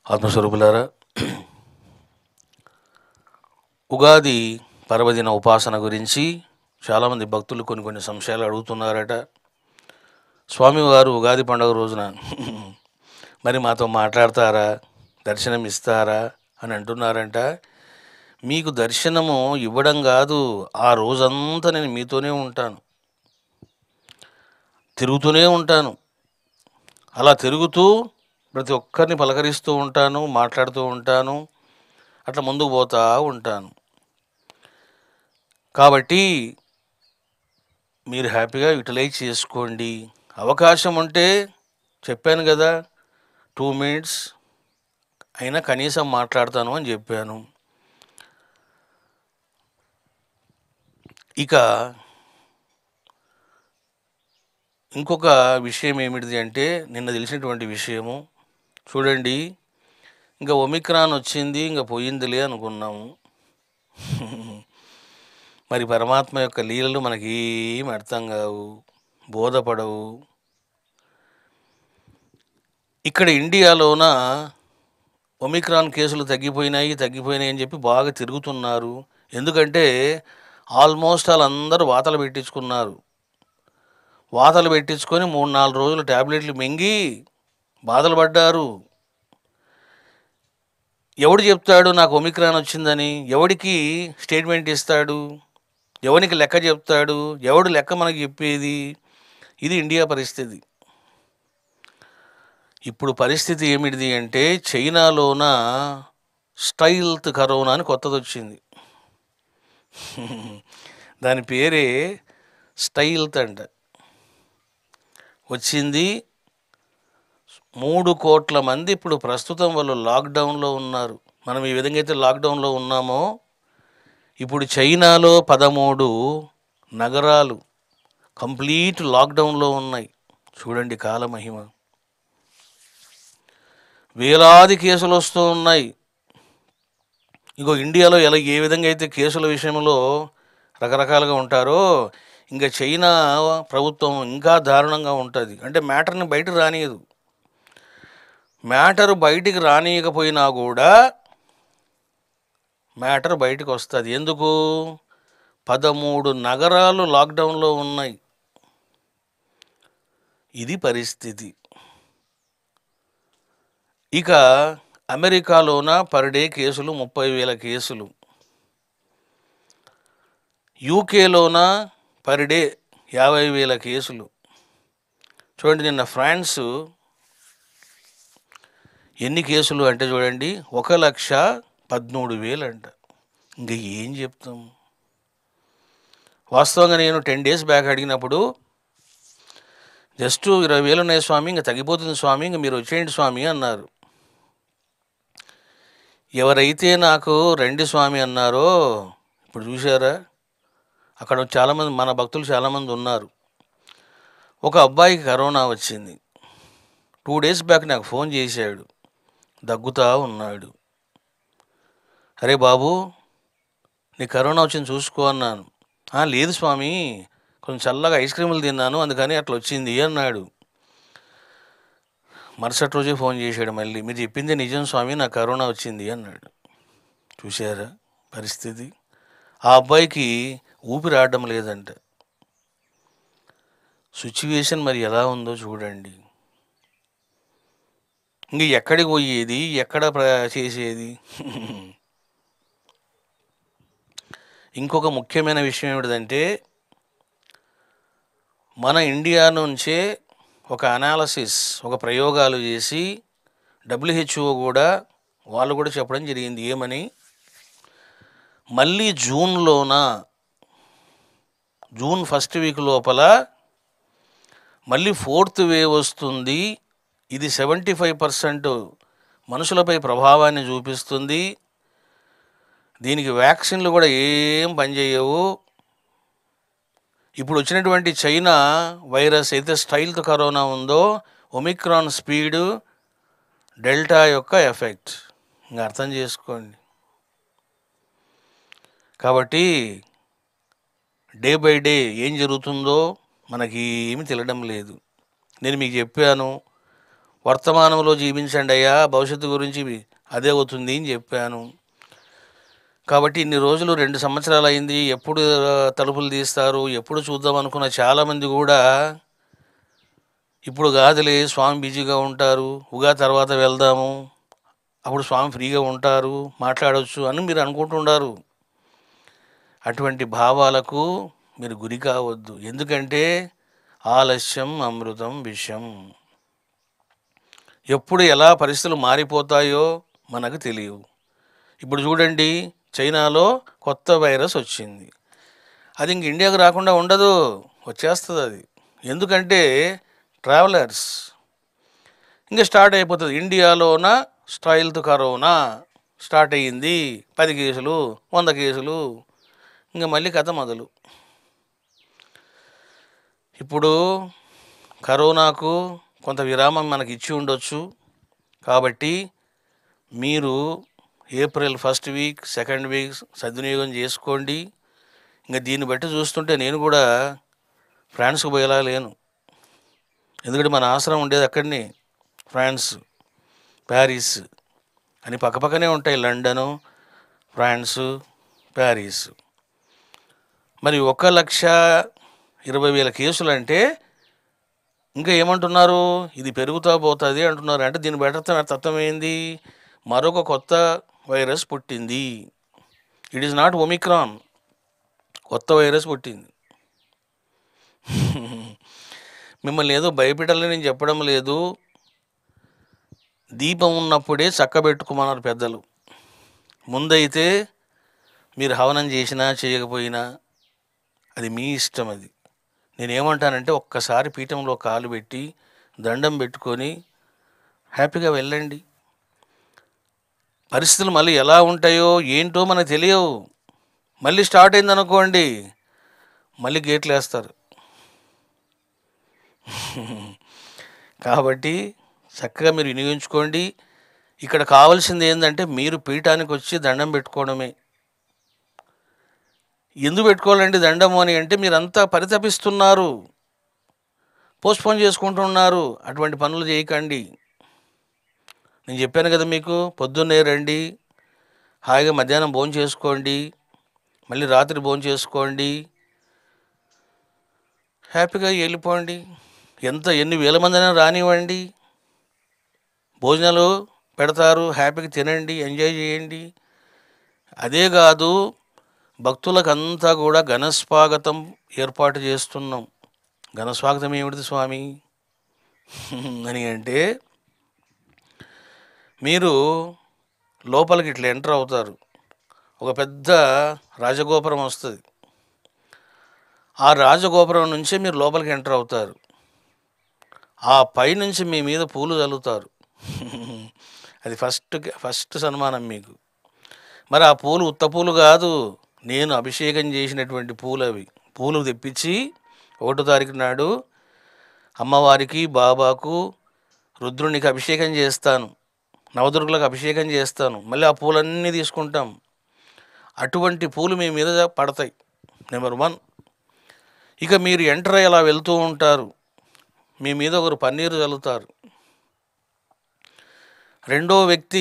ఆత్మస్వరూపులారా ఉగాది పర్వదిన ఉపాసన గురించి చాలామంది భక్తులు కొన్ని కొన్ని సంశయాలు అడుగుతున్నారట స్వామివారు ఉగాది పండుగ రోజున మరి మాతో మాట్లాడతారా దర్శనం ఇస్తారా అని అంటున్నారంట మీకు దర్శనము ఇవ్వడం కాదు ఆ రోజంతా నేను మీతోనే ఉంటాను తిరుగుతూనే ఉంటాను అలా తిరుగుతూ ప్రతి ఒక్కరిని పలకరిస్తూ ఉంటాను మాట్లాడుతూ ఉంటాను అట్లా ముందుకు పోతా ఉంటాను కాబట్టి మీరు హ్యాపీగా యూటిలైజ్ చేసుకోండి అవకాశం ఉంటే చెప్పాను కదా టూ మినిట్స్ అయినా కనీసం మాట్లాడతాను అని చెప్పాను ఇక ఇంకొక విషయం ఏమిటిది అంటే నిన్న తెలిసినటువంటి విషయము చూడండి ఇంకా ఒమిక్రాన్ వచ్చింది ఇంకా పోయిందిలే అనుకున్నాము మరి పరమాత్మ యొక్క లీలలు మనకి ఏం అర్థం కావు బోధపడవు ఇక్కడ ఇండియాలోన ఒమిక్రాన్ కేసులు తగ్గిపోయినాయి తగ్గిపోయినాయి అని చెప్పి బాగా తిరుగుతున్నారు ఎందుకంటే ఆల్మోస్ట్ వాళ్ళందరూ వాతలు పెట్టించుకున్నారు వాతలు పెట్టించుకొని మూడు నాలుగు రోజులు ట్యాబ్లెట్లు మింగి బాధలు పడ్డారు ఎవడు చెప్తాడు నాకు ఒమిక్రాన్ వచ్చిందని ఎవడికి స్టేట్మెంట్ ఇస్తాడు ఎవరికి లెక్క చెప్తాడు ఎవడు లెక్క మనకి చెప్పేది ఇది ఇండియా పరిస్థితి ఇప్పుడు పరిస్థితి ఏమిటిది అంటే చైనాలోన స్టైల్త్ కరోనా అని కొత్తది వచ్చింది దాని పేరే స్టైల్త్ అంట వచ్చింది మూడు కోట్ల మంది ఇప్పుడు ప్రస్తుతం వాళ్ళు లాక్డౌన్లో ఉన్నారు మనం ఈ విధంగా అయితే లాక్డౌన్లో ఉన్నామో ఇప్పుడు చైనాలో పదమూడు నగరాలు కంప్లీట్ లాక్డౌన్లో ఉన్నాయి చూడండి కాలమహిమ వేలాది కేసులు వస్తూ ఉన్నాయి ఇంకో ఇండియాలో ఎలా ఏ విధంగా అయితే కేసుల విషయంలో రకరకాలుగా ఉంటారో ఇంకా చైనా ప్రభుత్వం ఇంకా దారుణంగా ఉంటుంది అంటే మ్యాటర్ని బయట రానియదు మ్యాటర్ బయటికి రానియకపోయినా కూడా మ్యాటర్ బయటకు వస్తుంది ఎందుకు పదమూడు నగరాలు లాక్డౌన్లో ఉన్నాయి ఇది పరిస్థితి ఇక అమెరికాలోన పర్ డే కేసులు ముప్పై వేల కేసులు యూకేలోన పర్ డే యాభై వేల కేసులు చూడండి నిన్న ఫ్రాన్స్ ఎన్ని కేసులు అంటే చూడండి ఒక లక్ష పదమూడు వేలు అంట ఇంకా ఏం చెప్తాం వాస్తవంగా నేను టెన్ డేస్ బ్యాక్ అడిగినప్పుడు జస్ట్ ఇరవై వేలు ఉన్నాయి స్వామి ఇంకా తగ్గిపోతుంది స్వామి ఇంకా మీరు వచ్చేయండి స్వామి అన్నారు ఎవరైతే నాకు రండి స్వామి అన్నారో ఇప్పుడు చూసారా అక్కడ చాలామంది మన భక్తులు చాలామంది ఉన్నారు ఒక అబ్బాయికి కరోనా వచ్చింది టూ డేస్ బ్యాక్ నాకు ఫోన్ చేశాడు దగ్గుతా ఉన్నాడు అరే బాబు నీ కరోనా వచ్చింది చూసుకో అన్నాను "ఆ, లేదు స్వామి కొంచెం చల్లగా ఐస్ క్రీములు తిన్నాను అందుకని అట్లా వచ్చింది అన్నాడు మరుసటి రోజే ఫోన్ చేశాడు మళ్ళీ మీరు చెప్పింది నిజం స్వామి నాకు కరోనా వచ్చింది అన్నాడు చూశారా పరిస్థితి ఆ అబ్బాయికి ఊపిరి ఆడడం లేదంట సిచ్యువేషన్ మరి ఎలా ఉందో చూడండి ఇంక ఎక్కడికి పోయేది ఎక్కడ ప్ర- చేసేది ఇంకొక ముఖ్యమైన విషయం ఏమిటంటే మన ఇండియా నుంచే ఒక అనాలసిస్ ఒక ప్రయోగాలు చేసి డబ్ల్యూహెచ్ఓ కూడా వాళ్ళు కూడా చెప్పడం జరిగింది ఏమని మళ్ళీ జూన్లోన జూన్ ఫస్ట్ వీక్ లోపల మళ్ళీ ఫోర్త్ వేవ్ వస్తుంది ఇది సెవెంటీ ఫైవ్ పర్సెంట్ మనుషులపై ప్రభావాన్ని చూపిస్తుంది దీనికి వ్యాక్సిన్లు కూడా ఏం పనిచేయవు ఇప్పుడు వచ్చినటువంటి చైనా వైరస్ అయితే స్టైల్తో కరోనా ఉందో ఒమిక్రాన్ స్పీడు డెల్టా యొక్క ఎఫెక్ట్ ఇంకా అర్థం చేసుకోండి కాబట్టి డే బై డే ఏం జరుగుతుందో మనకి ఏమి తెలియడం లేదు నేను మీకు చెప్పాను వర్తమానంలో జీవించండి అయ్యా భవిష్యత్తు గురించి అదే అవుతుంది అని చెప్పాను కాబట్టి ఇన్ని రోజులు రెండు సంవత్సరాలు అయింది ఎప్పుడు ఆ, తలుపులు తీస్తారు ఎప్పుడు చూద్దాం అనుకున్న చాలామంది కూడా ఇప్పుడు కాదులే స్వామి బిజీగా ఉంటారు ఉగా తర్వాత వెళ్దాము అప్పుడు స్వామి ఫ్రీగా ఉంటారు మాట్లాడవచ్చు అని మీరు అనుకుంటున్నారు అటువంటి భావాలకు మీరు గురి కావద్దు ఎందుకంటే ఆలస్యం అమృతం విషం ఎప్పుడు ఎలా పరిస్థితులు మారిపోతాయో మనకు తెలియవు ఇప్పుడు చూడండి చైనాలో కొత్త వైరస్ వచ్చింది అది ఇంక ఇండియాకు రాకుండా ఉండదు వచ్చేస్తుంది అది ఎందుకంటే ట్రావెలర్స్ ఇంకా స్టార్ట్ అయిపోతుంది ఇండియాలోన స్టైల్తో కరోనా స్టార్ట్ అయ్యింది పది కేసులు వంద కేసులు ఇంకా మళ్ళీ కథ మొదలు ఇప్పుడు కరోనాకు కొంత విరామం మనకి ఇచ్చి ఉండొచ్చు కాబట్టి మీరు April first week second week సద్వినియోగం చేసుకోండి ఇంకా దీన్ని బట్టి చూస్తుంటే నేను కూడా ఫ్రాన్స్కి పోయేలా లేను ఎందుకంటే మన ఆశ్రమం ఉండేది అక్కడనే ఫ్రాన్స్ ప్యారిస్ అని పక్కపక్కనే ఉంటాయి లండను ఫ్రాన్స్ ప్యారిస్ మరి ఒక లక్ష ఇరవై వేల కేసులు అంటే ఇంకా ఏమంటున్నారు ఇది పెరుగుతా పోతుంది అంటున్నారు అంటే దీన్ని బెటర్ తత్వం ఏంది మరొక కొత్త వైరస్ పుట్టింది ఇట్ ఈస్ నాట్ ఒమిక్రాన్ కొత్త వైరస్ పుట్టింది మిమ్మల్ని ఏదో భయపెట్టాలని నేను చెప్పడం లేదు దీపం ఉన్నప్పుడే చక్కబెట్టుకోమన్నారు పెద్దలు ముందైతే మీరు హవనం చేసినా చేయకపోయినా అది మీ ఇష్టం అది నేనేమంటానంటే ఒక్కసారి పీఠంలో కాలు పెట్టి దండం పెట్టుకొని హ్యాపీగా వెళ్ళండి పరిస్థితులు మళ్ళీ ఎలా ఉంటాయో ఏంటో మనకు తెలియవు మళ్ళీ స్టార్ట్ అయింది అనుకోండి మళ్ళీ గేట్లు వేస్తారు కాబట్టి చక్కగా మీరు వినియోగించుకోండి ఇక్కడ కావాల్సింది ఏంటంటే మీరు పీఠానికి వచ్చి దండం పెట్టుకోవడమే ఎందుకు పెట్టుకోవాలండి దండము అని అంటే మీరంతా పరితపిస్తున్నారు పోస్ట్పోన్ చేసుకుంటున్నారు అటువంటి పనులు చేయకండి నేను చెప్పాను కదా మీకు పొద్దున్నే రండి హాయిగా మధ్యాహ్నం భోజనం చేసుకోండి మళ్ళీ రాత్రి భోజనం చేసుకోండి హ్యాపీగా వెళ్ళిపోండి ఎంత ఎన్ని వేల మందినైనా రానివ్వండి భోజనాలు పెడతారు హ్యాపీగా తినండి ఎంజాయ్ చేయండి అదే కాదు భక్తులకంతా కూడా ఘనస్వాగతం ఏర్పాటు చేస్తున్నాం ఘనస్వాగతం ఏమిటి స్వామి అని అంటే మీరు లోపలికి ఇట్లా ఎంటర్ అవుతారు ఒక పెద్ద రాజగోపురం వస్తుంది ఆ రాజగోపురం నుంచి మీరు లోపలికి ఎంటర్ అవుతారు ఆ పైనుంచి మీ మీద పూలు చల్లుతారు అది ఫస్ట్ ఫస్ట్ సన్మానం మీకు మరి ఆ పూలు ఉత్త పూలు కాదు నేను అభిషేకం చేసినటువంటి పూలు అవి పూలు తెప్పించి ఒకటో తారీఖు నాడు అమ్మవారికి బాబాకు రుద్రునికి అభిషేకం చేస్తాను నవదుర్గులకు అభిషేకం చేస్తాను మళ్ళీ ఆ పూలన్నీ తీసుకుంటాం అటువంటి పూలు మీ మీద పడతాయి నెంబర్ వన్ ఇక మీరు ఎంటర్ అయ్యి అలా వెళ్తూ ఉంటారు మీ మీద ఒకరు పన్నీరు చల్లుతారు రెండో వ్యక్తి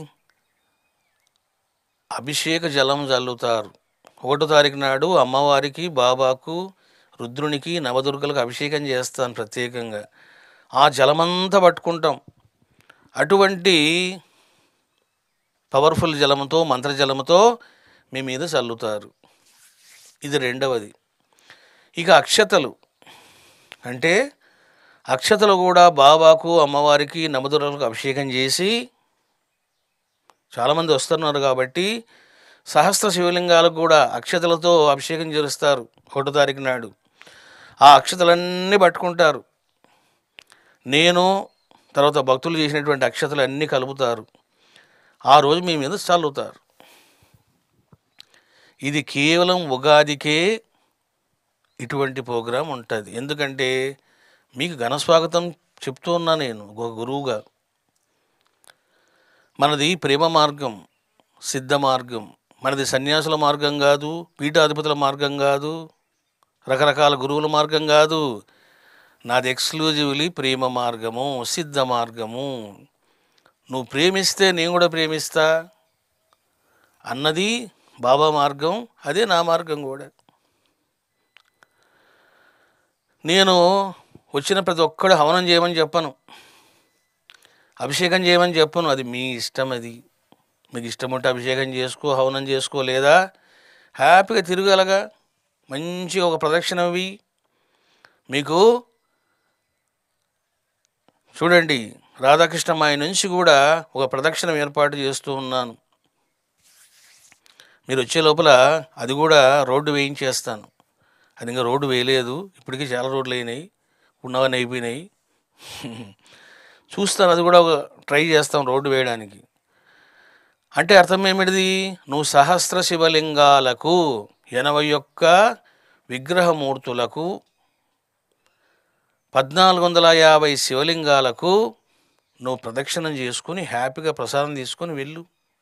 అభిషేక జలం చల్లుతారు ఒకటో తారీఖు నాడు అమ్మవారికి బాబాకు రుద్రునికి నవదుర్గలకు అభిషేకం చేస్తాను ప్రత్యేకంగా ఆ జలమంతా పట్టుకుంటాం అటువంటి పవర్ఫుల్ జలముతో మంత్రజలముతో మీ మీద చల్లుతారు ఇది రెండవది ఇక అక్షతలు అంటే అక్షతలు కూడా బాబాకు అమ్మవారికి నవదుర్గలకు అభిషేకం చేసి చాలామంది వస్తున్నారు కాబట్టి సహస్ర శివలింగాలకు కూడా అక్షతలతో అభిషేకం చేస్తారు ఒకటో తారీఖు నాడు ఆ అక్షతలన్నీ పట్టుకుంటారు నేను తర్వాత భక్తులు చేసినటువంటి అక్షతలు అన్నీ కలుపుతారు ఆ రోజు మీ మీద చల్లుతారు ఇది కేవలం ఉగాదికే ఇటువంటి ప్రోగ్రాం ఉంటుంది ఎందుకంటే మీకు ఘనస్వాగతం చెప్తూ ఉన్నా నేను ఒక గురువుగా మనది ప్రేమ మార్గం సిద్ధ మార్గం మనది సన్యాసుల మార్గం కాదు పీఠాధిపతుల మార్గం కాదు రకరకాల గురువుల మార్గం కాదు నాది ఎక్స్క్లూజివ్లీ ప్రేమ మార్గము సిద్ధ మార్గము నువ్వు ప్రేమిస్తే నేను కూడా ప్రేమిస్తా అన్నది బాబా మార్గం అదే నా మార్గం కూడా నేను వచ్చిన ప్రతి ఒక్కడు హవనం చేయమని చెప్పను అభిషేకం చేయమని చెప్పను అది మీ ఇష్టం అది మీకు ఇష్టం ఉంటే అభిషేకం చేసుకో హవనం చేసుకో లేదా హ్యాపీగా తిరగలగా మంచి ఒక ప్రదక్షిణ అవి మీకు చూడండి రాధాకృష్ణ మాయ నుంచి కూడా ఒక ప్రదక్షిణం ఏర్పాటు చేస్తూ ఉన్నాను మీరు వచ్చే లోపల అది కూడా రోడ్డు వేయించేస్తాను అది ఇంకా రోడ్డు వేయలేదు ఇప్పటికీ చాలా రోడ్లు అయినాయి ఉన్నవన్నీ అయిపోయినాయి చూస్తాను అది కూడా ఒక ట్రై చేస్తాం రోడ్డు వేయడానికి అంటే అర్థం ఏమిటిది నువ్వు సహస్ర శివలింగాలకు ఎనభై ఒక్క విగ్రహమూర్తులకు పద్నాలుగు వందల యాభై శివలింగాలకు నువ్వు ప్రదక్షిణం చేసుకుని హ్యాపీగా ప్రసాదం తీసుకొని వెళ్ళు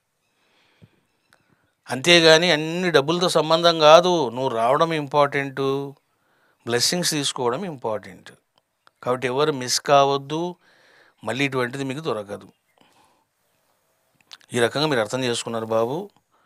అంతేగాని అన్ని డబ్బులతో సంబంధం కాదు నువ్వు రావడం ఇంపార్టెంట్ బ్లెస్సింగ్స్ తీసుకోవడం ఇంపార్టెంట్ కాబట్టి ఎవరు మిస్ కావద్దు మళ్ళీ ఇటువంటిది మీకు దొరకదు ఈ రకంగా మీరు అర్థం చేసుకున్నారు బాబు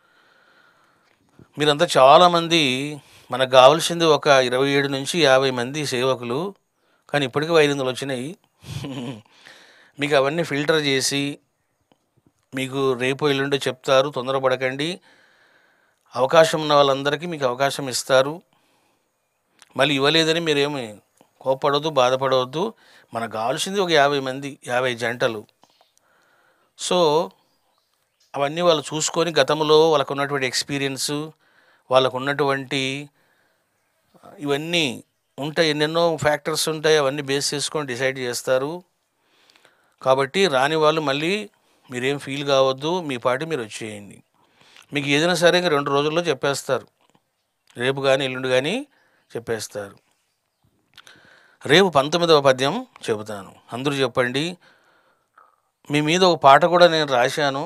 మీరంతా చాలామంది మనకు కావాల్సింది ఒక ఇరవై ఏడు నుంచి యాభై మంది సేవకులు కానీ ఇప్పటికీ ఐదు వందలు వచ్చినాయి మీకు అవన్నీ ఫిల్టర్ చేసి మీకు రేపు ఎల్లుండో చెప్తారు తొందరపడకండి అవకాశం ఉన్న వాళ్ళందరికీ మీకు అవకాశం ఇస్తారు మళ్ళీ ఇవ్వలేదని మీరేమి కోప్పడవద్దు బాధపడవద్దు మనకు కావాల్సింది ఒక యాభై మంది యాభై జంటలు సో అవన్నీ వాళ్ళు చూసుకొని గతంలో వాళ్ళకు ఉన్నటువంటి ఎక్స్పీరియన్స్ వాళ్ళకు ఉన్నటువంటి ఇవన్నీ ఉంటాయి ఎన్నెన్నో ఫ్యాక్టర్స్ ఉంటాయి అవన్నీ బేస్ చేసుకొని డిసైడ్ చేస్తారు కాబట్టి రాని వాళ్ళు మళ్ళీ మీరేం ఫీల్ కావద్దు మీ పాటి మీరు వచ్చేయండి మీకు ఏదైనా సరే ఇంకా రెండు రోజుల్లో చెప్పేస్తారు రేపు కానీ ఎల్లుండి కానీ చెప్పేస్తారు రేపు పంతొమ్మిదవ పద్యం చెబుతాను అందరూ చెప్పండి మీ మీద ఒక పాట కూడా నేను రాశాను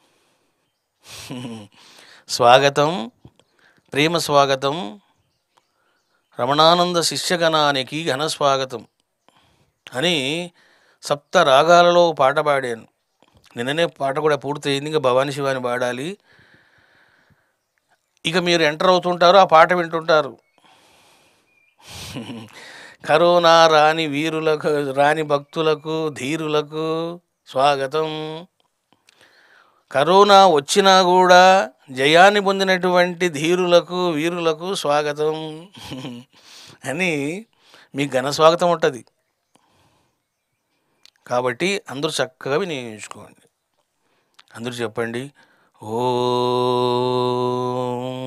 స్వాగతం ప్రేమ స్వాగతం రమణానంద శిష్యగణానికి ఘన స్వాగతం అని సప్త రాగాలలో పాట పాడాను నిన్ననే పాట కూడా పూర్తయింది ఇంకా భవానీ శివాని పాడాలి ఇక మీరు ఎంటర్ అవుతుంటారు ఆ పాట వింటుంటారు కరోనా రాని వీరులకు రాని భక్తులకు ధీరులకు స్వాగతం కరోనా వచ్చినా కూడా జయాన్ని పొందినటువంటి ధీరులకు వీరులకు స్వాగతం అని మీకు ఘన స్వాగతం ఉంటుంది కాబట్టి అందరూ చక్కగా వినియోగించుకోండి అందరూ చెప్పండి ఓ